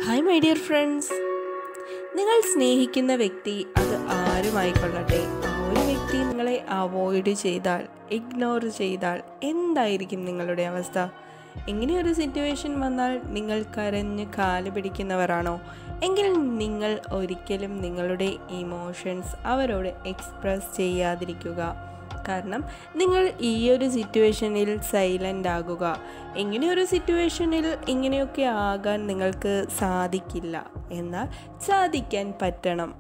hi my dear friends നിങ്ങൾ സ്നേഹിക്കുന്ന വ്യക്തി അത് ആരുമായിക്കൊള്ളട്ടെ ആ ഒരു വ്യക്തി നിങ്ങളെ അവോയ്ഡ് ചെയ്താൽ ഇഗ്നോർ ചെയ്താൽ എന്തായിരിക്കും നിങ്ങളുടെ അവസ്ഥ ഇങ്ങനെയൊരു സിറ്റുവേഷൻ വന്നാൽ നിങ്ങൾ കരഞ്ഞ് കാല് പിടിക്കുന്നവരാണോ എങ്കിൽ നിങ്ങൾ ഒരിക്കലും നിങ്ങളുടെ ഇമോഷൻസ് അവരോട് എക്സ്പ്രസ് ചെയ്യാതിരിക്കുക കാരണം നിങ്ങൾ ഈ ഒരു സിറ്റുവേഷനിൽ സൈലൻ്റ് ആകുക ഇങ്ങനെയൊരു സിറ്റുവേഷനിൽ ഇങ്ങനെയൊക്കെ ആകാൻ നിങ്ങൾക്ക് സാധിക്കില്ല എന്നാൽ സാധിക്കാൻ പറ്റണം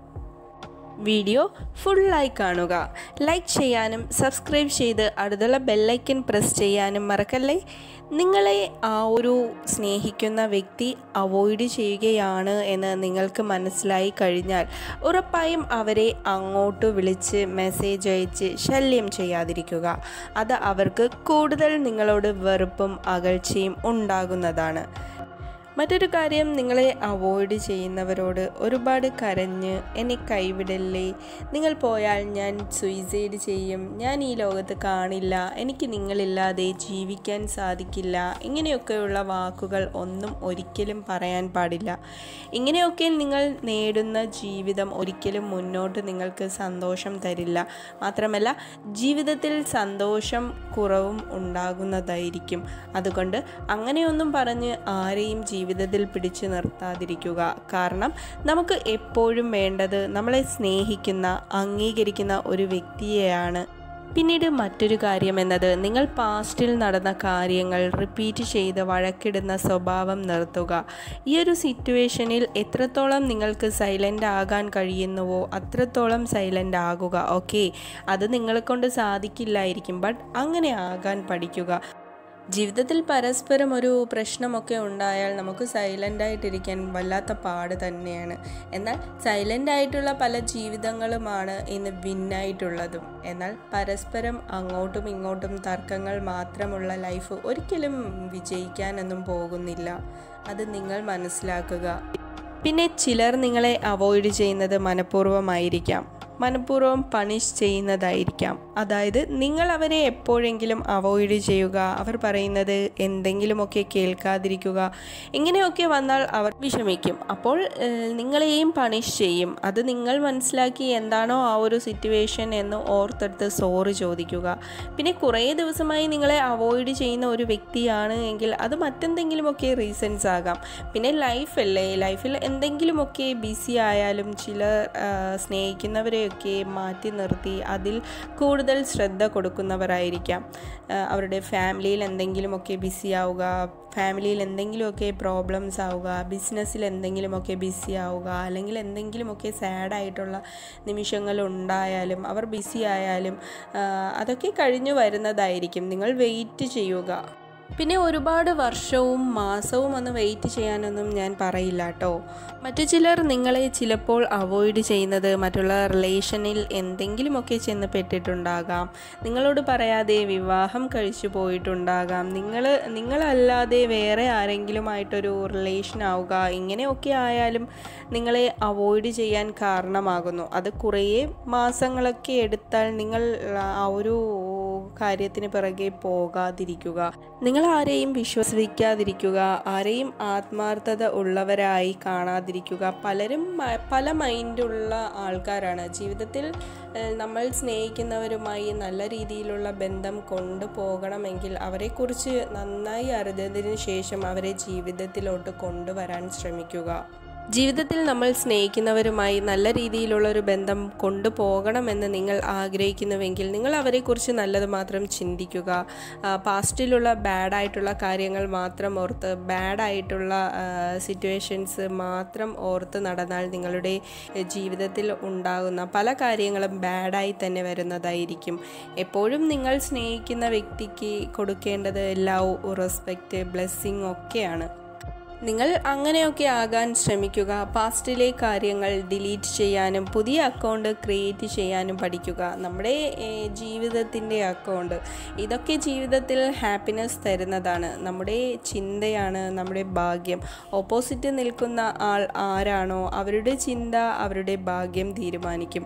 വീഡിയോ ഫുള്ളായി കാണുക ലൈക്ക് ചെയ്യാനും സബ്സ്ക്രൈബ് ചെയ്ത് അടുത്തുള്ള ബെല്ലൈക്കൻ പ്രസ് ചെയ്യാനും മറക്കല്ലേ നിങ്ങളെ ആ ഒരു സ്നേഹിക്കുന്ന വ്യക്തി അവോയ്ഡ് ചെയ്യുകയാണ് എന്ന് നിങ്ങൾക്ക് മനസ്സിലായി കഴിഞ്ഞാൽ ഉറപ്പായും അവരെ അങ്ങോട്ട് വിളിച്ച് മെസ്സേജ് അയച്ച് ശല്യം ചെയ്യാതിരിക്കുക അത് അവർക്ക് കൂടുതൽ നിങ്ങളോട് വെറുപ്പും അകൽച്ചയും ഉണ്ടാകുന്നതാണ് മറ്റൊരു കാര്യം നിങ്ങളെ അവോയ്ഡ് ചെയ്യുന്നവരോട് ഒരുപാട് കരഞ്ഞ് എന്നെ കൈവിടല്ലേ നിങ്ങൾ പോയാൽ ഞാൻ സൂയിസൈഡ് ചെയ്യും ഞാൻ ഈ ലോകത്ത് കാണില്ല എനിക്ക് നിങ്ങളില്ലാതെ ജീവിക്കാൻ സാധിക്കില്ല ഇങ്ങനെയൊക്കെയുള്ള വാക്കുകൾ ഒന്നും ഒരിക്കലും പറയാൻ പാടില്ല ഇങ്ങനെയൊക്കെ നിങ്ങൾ നേടുന്ന ജീവിതം ഒരിക്കലും മുന്നോട്ട് നിങ്ങൾക്ക് സന്തോഷം തരില്ല മാത്രമല്ല ജീവിതത്തിൽ സന്തോഷം കുറവും ഉണ്ടാകുന്നതായിരിക്കും അതുകൊണ്ട് അങ്ങനെയൊന്നും പറഞ്ഞ് ആരെയും ജീവിതത്തിൽ പിടിച്ചു നിർത്താതിരിക്കുക കാരണം നമുക്ക് എപ്പോഴും വേണ്ടത് നമ്മളെ സ്നേഹിക്കുന്ന അംഗീകരിക്കുന്ന ഒരു വ്യക്തിയെയാണ് പിന്നീട് മറ്റൊരു കാര്യം എന്നത് നിങ്ങൾ പാസ്റ്റിൽ നടന്ന കാര്യങ്ങൾ റിപ്പീറ്റ് ചെയ്ത് വഴക്കിടുന്ന സ്വഭാവം നിർത്തുക ഈ ഒരു സിറ്റുവേഷനിൽ എത്രത്തോളം നിങ്ങൾക്ക് സൈലൻ്റ് ആകാൻ കഴിയുന്നുവോ അത്രത്തോളം സൈലൻ്റ് ആകുക ഓക്കെ അത് നിങ്ങളെ കൊണ്ട് സാധിക്കില്ലായിരിക്കും ബട്ട് അങ്ങനെ ആകാൻ പഠിക്കുക ജീവിതത്തിൽ പരസ്പരം ഒരു പ്രശ്നമൊക്കെ ഉണ്ടായാൽ നമുക്ക് സൈലൻ്റ് ആയിട്ടിരിക്കാൻ വല്ലാത്ത പാട് തന്നെയാണ് എന്നാൽ സൈലൻ്റ് ആയിട്ടുള്ള പല ജീവിതങ്ങളുമാണ് ഇന്ന് വിന്നായിട്ടുള്ളതും എന്നാൽ പരസ്പരം അങ്ങോട്ടും ഇങ്ങോട്ടും തർക്കങ്ങൾ മാത്രമുള്ള ലൈഫ് ഒരിക്കലും വിജയിക്കാനൊന്നും പോകുന്നില്ല അത് നിങ്ങൾ മനസ്സിലാക്കുക പിന്നെ ചിലർ നിങ്ങളെ അവോയ്ഡ് ചെയ്യുന്നത് മനഃപൂർവ്വമായിരിക്കാം മനഃപൂർവ്വം പണിഷ് ചെയ്യുന്നതായിരിക്കാം അതായത് നിങ്ങൾ അവരെ എപ്പോഴെങ്കിലും അവോയ്ഡ് ചെയ്യുക അവർ പറയുന്നത് എന്തെങ്കിലുമൊക്കെ കേൾക്കാതിരിക്കുക ഇങ്ങനെയൊക്കെ വന്നാൽ അവർ വിഷമിക്കും അപ്പോൾ നിങ്ങളെയും പണിഷ് ചെയ്യും അത് നിങ്ങൾ മനസ്സിലാക്കി എന്താണോ ആ ഒരു സിറ്റുവേഷൻ എന്ന് ഓർത്തെടുത്ത് സോറി ചോദിക്കുക പിന്നെ കുറേ ദിവസമായി നിങ്ങളെ അവോയ്ഡ് ചെയ്യുന്ന ഒരു വ്യക്തിയാണ് എങ്കിൽ അത് മറ്റെന്തെങ്കിലുമൊക്കെ റീസൺസ് ആകാം പിന്നെ ലൈഫല്ലേ ലൈഫിൽ എന്തെങ്കിലുമൊക്കെ ബിസി ആയാലും ചില സ്നേഹിക്കുന്നവരെയൊക്കെ മാറ്റി നിർത്തി അതിൽ കൂടുതൽ ശ്രദ്ധ കൊടുക്കുന്നവരായിരിക്കാം അവരുടെ ഫാമിലിയിൽ എന്തെങ്കിലുമൊക്കെ ബിസി ആവുക ഫാമിലിയിൽ എന്തെങ്കിലുമൊക്കെ പ്രോബ്ലംസ് ആവുക ബിസിനസ്സിൽ എന്തെങ്കിലുമൊക്കെ ബിസി ആവുക അല്ലെങ്കിൽ എന്തെങ്കിലുമൊക്കെ സാഡായിട്ടുള്ള നിമിഷങ്ങൾ ഉണ്ടായാലും അവർ ബിസി ആയാലും അതൊക്കെ കഴിഞ്ഞു വരുന്നതായിരിക്കും നിങ്ങൾ വെയിറ്റ് ചെയ്യുക പിന്നെ ഒരുപാട് വർഷവും മാസവും ഒന്ന് വെയിറ്റ് ചെയ്യാനൊന്നും ഞാൻ പറയില്ല കേട്ടോ മറ്റു ചിലർ നിങ്ങളെ ചിലപ്പോൾ അവോയ്ഡ് ചെയ്യുന്നത് മറ്റുള്ള റിലേഷനിൽ എന്തെങ്കിലുമൊക്കെ ചെന്ന് പെട്ടിട്ടുണ്ടാകാം നിങ്ങളോട് പറയാതെ വിവാഹം കഴിച്ചു പോയിട്ടുണ്ടാകാം നിങ്ങൾ നിങ്ങളല്ലാതെ വേറെ ആരെങ്കിലുമായിട്ടൊരു റിലേഷൻ ആവുക ഇങ്ങനെയൊക്കെ ആയാലും നിങ്ങളെ അവോയ്ഡ് ചെയ്യാൻ കാരണമാകുന്നു അത് കുറേ മാസങ്ങളൊക്കെ എടുത്താൽ നിങ്ങൾ ആ ഒരു കാര്യത്തിന് പിറകെ പോകാതിരിക്കുക നിങ്ങൾ ആരെയും വിശ്വസിക്കാതിരിക്കുക ആരെയും ആത്മാർത്ഥത ഉള്ളവരായി കാണാതിരിക്കുക പലരും പല മൈൻഡുള്ള ആൾക്കാരാണ് ജീവിതത്തിൽ നമ്മൾ സ്നേഹിക്കുന്നവരുമായി നല്ല രീതിയിലുള്ള ബന്ധം കൊണ്ടുപോകണമെങ്കിൽ അവരെക്കുറിച്ച് നന്നായി അറിഞ്ഞതിന് ശേഷം അവരെ ജീവിതത്തിലോട്ട് കൊണ്ടുവരാൻ ശ്രമിക്കുക ജീവിതത്തിൽ നമ്മൾ സ്നേഹിക്കുന്നവരുമായി നല്ല രീതിയിലുള്ള ഒരു ബന്ധം കൊണ്ടുപോകണമെന്ന് നിങ്ങൾ ആഗ്രഹിക്കുന്നുവെങ്കിൽ നിങ്ങൾ അവരെക്കുറിച്ച് നല്ലത് മാത്രം ചിന്തിക്കുക പാസ്റ്റിലുള്ള ബാഡായിട്ടുള്ള കാര്യങ്ങൾ മാത്രം ഓർത്ത് ബാഡായിട്ടുള്ള സിറ്റുവേഷൻസ് മാത്രം ഓർത്ത് നടന്നാൽ നിങ്ങളുടെ ജീവിതത്തിൽ ഉണ്ടാകുന്ന പല കാര്യങ്ങളും ബാഡായി തന്നെ വരുന്നതായിരിക്കും എപ്പോഴും നിങ്ങൾ സ്നേഹിക്കുന്ന വ്യക്തിക്ക് കൊടുക്കേണ്ടത് ലവ് റെസ്പെക്റ്റ് ബ്ലെസ്സിങ് ഒക്കെയാണ് നിങ്ങൾ അങ്ങനെയൊക്കെ ആകാൻ ശ്രമിക്കുക പാസ്റ്റിലെ കാര്യങ്ങൾ ഡിലീറ്റ് ചെയ്യാനും പുതിയ അക്കൗണ്ട് ക്രിയേറ്റ് ചെയ്യാനും പഠിക്കുക നമ്മുടെ ജീവിതത്തിൻ്റെ അക്കൗണ്ട് ഇതൊക്കെ ജീവിതത്തിൽ ഹാപ്പിനെസ് തരുന്നതാണ് നമ്മുടെ ചിന്തയാണ് നമ്മുടെ ഭാഗ്യം ഓപ്പോസിറ്റ് നിൽക്കുന്ന ആൾ ആരാണോ അവരുടെ ചിന്ത അവരുടെ ഭാഗ്യം തീരുമാനിക്കും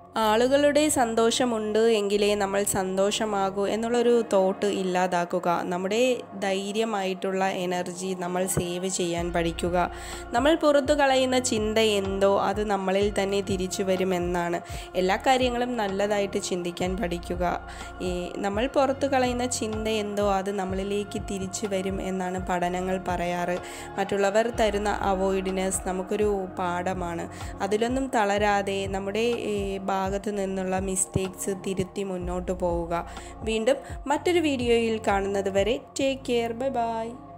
ആളുകളുടെ സന്തോഷമുണ്ട് എങ്കിലേ നമ്മൾ സന്തോഷമാകൂ എന്നുള്ളൊരു തോട്ട് ഇല്ലാതാക്കുക നമ്മുടെ ധൈര്യമായിട്ടുള്ള എനർജി നമ്മൾ സേവ് ചെയ്യാൻ പഠിക്കുക നമ്മൾ പുറത്തു കളയുന്ന ചിന്ത എന്തോ അത് നമ്മളിൽ തന്നെ തിരിച്ചു വരുമെന്നാണ് എല്ലാ കാര്യങ്ങളും നല്ലതായിട്ട് ചിന്തിക്കാൻ പഠിക്കുക ഈ നമ്മൾ പുറത്തു കളയുന്ന ചിന്ത എന്തോ അത് നമ്മളിലേക്ക് തിരിച്ചു വരും എന്നാണ് പഠനങ്ങൾ പറയാറ് മറ്റുള്ളവർ തരുന്ന അവോയ്ഡിനെസ് നമുക്കൊരു പാഠമാണ് അതിലൊന്നും തളരാതെ നമ്മുടെ ഭാഗത്തു നിന്നുള്ള മിസ്റ്റേക്സ് തിരുത്തി മുന്നോട്ട് പോവുക വീണ്ടും മറ്റൊരു വീഡിയോയിൽ കാണുന്നത് വരെ ടേക്ക് കെയർ ബൈ ബൈ